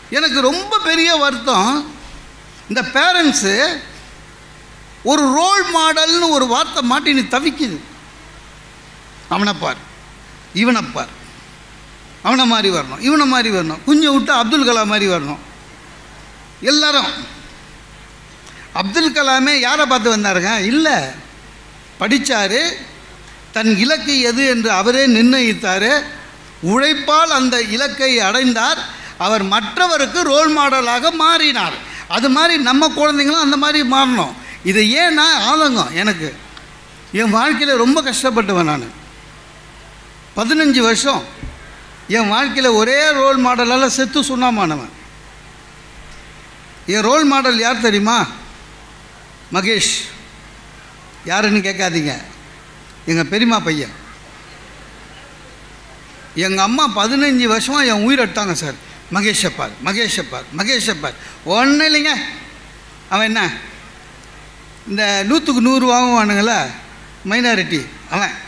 எனக்கு ரொம்ப பெரிய வருத்தம் இந்த பேரண்ட்ஸு ஒரு ரோல் மாடல்னு ஒரு வார்த்தை மாட்டி நீ தவிக்குது அவனை பார் இவனை பார் அவனை மாதிரி வரணும் இவனை மாதிரி வரணும் குஞ்சை விட்டு அப்துல் கலாம் மாதிரி வரணும் எல்லாரும் அப்துல் கலாமே யாரை பார்த்து வந்தாருங்க இல்லை படித்தார் தன் இலக்கு எது என்று அவரே நிர்ணயித்தார் உழைப்பால் அந்த இலக்கை அடைந்தார் அவர் மற்றவருக்கு ரோல் மாடலாக மாறினார் அது மாதிரி நம்ம குழந்தைங்களும் அந்த மாதிரி மாறணும் இதை ஏன் நான் ஆதங்கம் எனக்கு என் வாழ்க்கையில் ரொம்ப கஷ்டப்பட்டுவேன் நான் பதினஞ்சு வருஷம் என் வாழ்க்கையில் ஒரே ரோல் மாடலால் செத்து சுண்ணாமானவன் என் ரோல் மாடல் யார் தெரியுமா மகேஷ் யாருன்னு கேட்காதீங்க எங்கள் பெரியம்மா பையன் எங்கள் அம்மா பதினஞ்சு வருஷமாக என் உயிர் எடுத்தாங்க சார் மகேஷை பார் மகேஷை பார் மகேஷை பார் ஒன்றும் இல்லைங்க அவன் என்ன இந்த நூற்றுக்கு நூறு வாங்குவானுங்கள மைனாரிட்டி அவன்